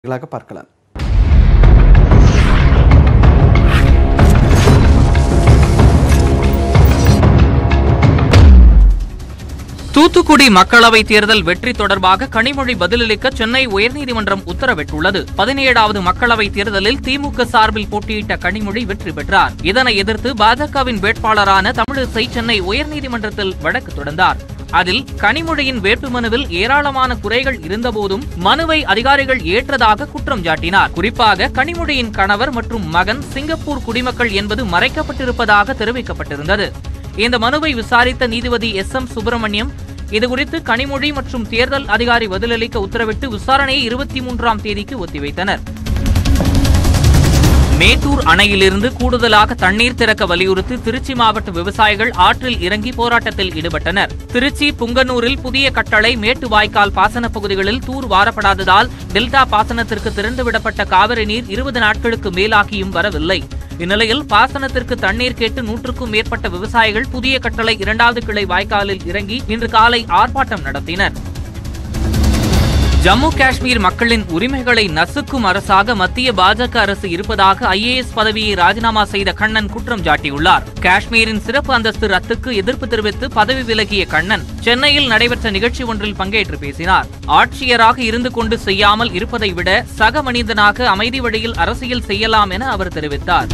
களாக பார்க்கலாம் தூத்துக்குடி மக்களவை தேர்தல் வெற்றி தொடர்பாக கனிமொழி பதிலளிக்க சென்னை உயர்நீதிமன்றம் உத்தரவிட்டுள்ளது பதினேழாவது மக்களவை தேர்தலில் திமுக சார்பில் போட்டியிட்ட கனிமொழி வெற்றி பெற்றார் இதனை எதிர்த்து பாஜகவின் வேட்பாளரான தமிழிசை சென்னை உயர்நீதிமன்றத்தில் வழக்கு தொடர்ந்தார் அதில் கனிமொழியின் வேட்புமனுவில் ஏராளமான குறைகள் இருந்தபோதும் மனுவை அதிகாரிகள் ஏற்றதாக குற்றம் சாட்டினார் குறிப்பாக கனிமொழியின் கணவர் மற்றும் மகன் சிங்கப்பூர் குடிமக்கள் என்பது மறைக்கப்பட்டிருப்பதாக தெரிவிக்கப்பட்டிருந்தது இந்த மனுவை விசாரித்த நீதிபதி எஸ் எம் சுப்பிரமணியம் இதுகுறித்து கனிமொழி மற்றும் தேர்தல் அதிகாரி பதிலளிக்க உத்தரவிட்டு விசாரணையை இருபத்தி மூன்றாம் தேதிக்கு ஒத்திவைத்தனர் மேட்டூர் அணையிலிருந்து கூடுதலாக தண்ணீர் திறக்க வலியுறுத்தி திருச்சி மாவட்ட விவசாயிகள் ஆற்றில் இறங்கி போராட்டத்தில் ஈடுபட்டனர் திருச்சி புங்கனூரில் புதிய கட்டளை மேட்டு வாய்க்கால் பாசன பகுதிகளில் தூர் வாரப்படாததால் டெல்டா பாசனத்திற்கு திறந்துவிடப்பட்ட காவிரி நீர் இருபது நாட்களுக்கு மேலாகியும் வரவில்லை இந்நிலையில் பாசனத்திற்கு தண்ணீர் கேட்டு நூற்றுக்கும் மேற்பட்ட விவசாயிகள் புதிய கட்டளை இரண்டாவது கிளை வாய்க்காலில் இறங்கி இன்று காலை ஆர்ப்பாட்டம் நடத்தினர் ஜம்மு காஷ்மீர் மக்களின் உரிமைகளை நசுக்கும் அரசாக மத்திய பாஜக அரசு இருப்பதாக ஐஏஎஸ் பதவியை ராஜினாமா செய்த கண்ணன் குற்றம் சாட்டியுள்ளார் காஷ்மீரின் சிறப்பு அந்தஸ்து ரத்துக்கு எதிர்ப்பு தெரிவித்து பதவி விலகிய கண்ணன் சென்னையில் நடைபெற்ற நிகழ்ச்சி ஒன்றில் பங்கேற்று பேசினார் ஆட்சியராக இருந்து கொண்டு செய்யாமல் இருப்பதை விட சக மனிதனாக அமைதி வழியில் அரசியல் செய்யலாம் என அவர் தெரிவித்தார்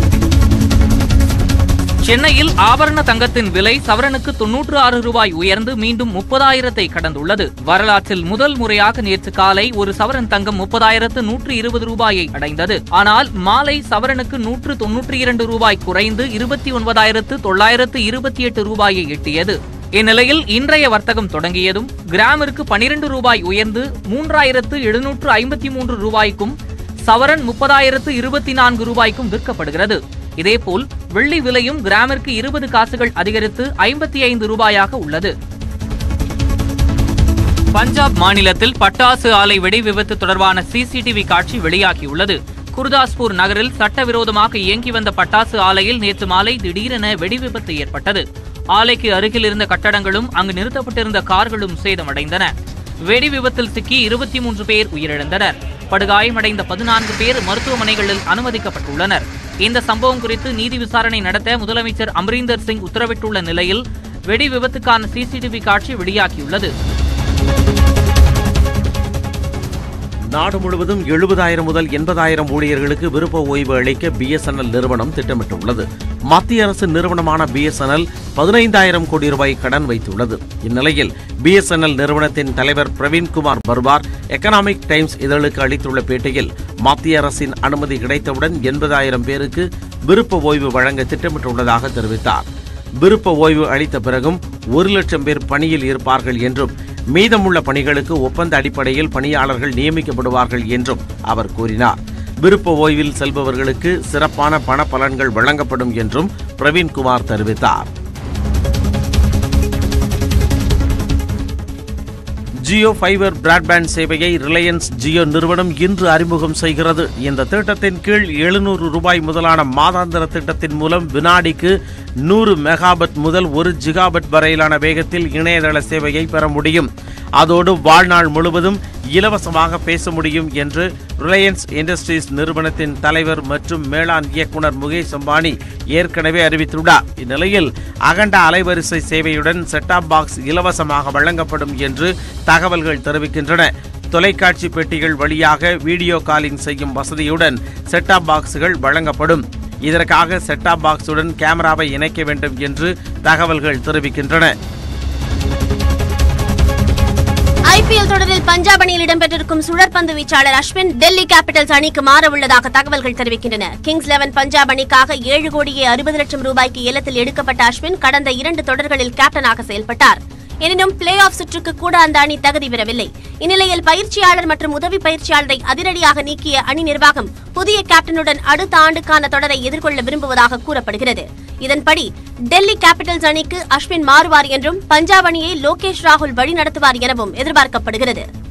சென்னையில் ஆபரண தங்கத்தின் விலை சவரனுக்கு தொன்னூற்று ஆறு ரூபாய் உயர்ந்து மீண்டும் முப்பதாயிரத்தை கடந்துள்ளது வரலாற்றில் முதல் முறையாக நேற்று காலை ஒரு சவரன் தங்கம் முப்பதாயிரத்து நூற்று இருபது ரூபாயை அடைந்தது ஆனால் மாலை சவரனுக்கு நூற்று தொன்னூற்றி இரண்டு ரூபாய் குறைந்து இருபத்தி ஒன்பதாயிரத்து தொள்ளாயிரத்து இருபத்தி எட்டு ரூபாயை எட்டியது இந்நிலையில் இன்றைய வர்த்தகம் தொடங்கியதும் கிராமிற்கு பனிரெண்டு ரூபாய் உயர்ந்து மூன்றாயிரத்து எழுநூற்று ஐம்பத்தி மூன்று ரூபாய்க்கும் சவரன் முப்பதாயிரத்து இருபத்தி நான்கு ரூபாய்க்கும் விற்கப்படுகிறது இதேபோல் வெள்ளி விலையும் கிராமிற்கு இருபது காசுகள் அதிகரித்து ஐம்பத்தி ஐந்து ரூபாயாக உள்ளது பஞ்சாப் மாநிலத்தில் பட்டாசு ஆலை வெடி விபத்து தொடர்பான சிசிடிவி காட்சி வெளியாகியுள்ளது குர்தாஸ்பூர் நகரில் சட்டவிரோதமாக இயங்கி வந்த பட்டாசு ஆலையில் நேற்று மாலை திடீரென வெடி விபத்து ஏற்பட்டது ஆலைக்கு அருகில் இருந்த கட்டடங்களும் அங்கு நிறுத்தப்பட்டிருந்த கார்களும் சேதமடைந்தன வெடி விபத்தில் சிக்கி இருபத்தி மூன்று பேர் உயிரிழந்தனர் படுகாயமடைந்த பதினான்கு பேர் மருத்துவமனைகளில் அனுமதிக்கப்பட்டுள்ளனர் இந்த சம்பவம் குறித்து நீதி விசாரணை நடத்த முதலமைச்சர் அமரீந்தர் சிங் உத்தரவிட்டுள்ள நிலையில் வெடி விபத்துக்கான சிசிடிவி காட்சி வெளியாகியுள்ளது நாடு முழுவதும் எழுபதாயிரம் முதல் எண்பதாயிரம் ஊழியர்களுக்கு விருப்ப ஓய்வு அளிக்க பிஎஸ்என்எல் நிறுவனம் திட்டமிட்டுள்ளது மத்திய அரசு நிறுவனமான பிஎஸ்என்எல் பதினைந்தாயிரம் கோடி ரூபாய் கடன் வைத்துள்ளது இந்நிலையில் பிஎஸ்என்எல் நிறுவனத்தின் தலைவர் பிரவீன்குமார் பர்வார் எக்கனாமிக் டைம்ஸ் இதழுக்கு அளித்துள்ள பேட்டியில் மத்திய அரசின் அனுமதி கிடைத்தவுடன் எண்பதாயிரம் பேருக்கு விருப்ப ஓய்வு வழங்க திட்டமிட்டுள்ளதாக தெரிவித்தார் விருப்ப ஓய்வு அளித்த பிறகும் ஒரு லட்சம் பேர் பணியில் இருப்பார்கள் என்றும் மீதமுள்ள பணிகளுக்கு ஒப்பந்த அடிப்படையில் பணியாளர்கள் நியமிக்கப்படுவார்கள் என்றும் அவர் கூறினார் விருப்ப ஓய்வில் செல்பவர்களுக்கு சிறப்பான பண பலன்கள் வழங்கப்படும் என்றும் பிரவீன்குமார் தெரிவித்தார் ஜியோ ஃபைபர் பிராட்பேண்ட் சேவையை ரிலையன்ஸ் ஜியோ நிறுவனம் இன்று அறிமுகம் செய்கிறது இந்த திட்டத்தின் கீழ் எழுநூறு ரூபாய் முதலான மாதாந்திர திட்டத்தின் மூலம் வினாடிக்கு நூறு மெகாபட் முதல் ஒரு ஜிகாபட் வரையிலான வேகத்தில் இணையதள சேவையை பெற முடியும் அதோடு வாழ்நாள் முழுவதும் இலவசமாக பேச முடியும் என்று ரிலையன்ஸ் இண்டஸ்ட்ரீஸ் நிறுவனத்தின் தலைவர் மற்றும் மேலாண் இயக்குனர் முகேஷ் அம்பானி ஏற்கனவே அறிவித்துள்ளார் இந்நிலையில் அகண்ட அலைவரிசை சேவையுடன் செட்டாப் பாக்ஸ் இலவசமாக வழங்கப்படும் என்று தகவல்கள் தெரிவிக்கின்றன தொலைக்காட்சி பெட்டிகள் வழியாக வீடியோ காலிங் செய்யும் வசதியுடன் செட்டாப் பாக்ஸ்கள் வழங்கப்படும் இதற்காக செட்டாப் பாக்ஸுடன் கேமராவை இணைக்க வேண்டும் என்று தகவல்கள் தெரிவிக்கின்றன ஐபிஎல் தொடரில் பஞ்சாப் அணியில் இடம்பெற்றிருக்கும் சுழற்பந்து வீச்சாளர் அஸ்வின் டெல்லி கேபிட்டல்ஸ் அணிக்கு மாற உள்ளதாக தகவல்கள் தெரிவிக்கின்றன கிங்ஸ் லெவன் பஞ்சாப் அணிக்காக ஏழு கோடியே அறுபது லட்சம் ரூபாய்க்கு ஏலத்தில் எடுக்கப்பட்ட அஸ்வின் கடந்த இரண்டு தொடர்களில் கேப்டனாக செயல்பட்டார் எனினும் பிளே ஆஃப் சுற்றுக்கு கூட அந்த அணி தகுதி பெறவில்லை இந்நிலையில் பயிற்சியாளர் மற்றும் உதவி பயிற்சியாளரை அதிரடியாக நீக்கிய அணி நிர்வாகம் புதிய கேப்டனுடன் அடுத்த ஆண்டுக்கான தொடரை எதிர்கொள்ள விரும்புவதாக கூறப்படுகிறது இதன்படி டெல்லி கேபிட்டல்ஸ் அணிக்கு அஸ்வின் மாறுவார் என்றும் பஞ்சாப் அணியை லோகேஷ் ராகுல் வழிநடத்துவார் எனவும் எதிர்பார்க்கப்படுகிறது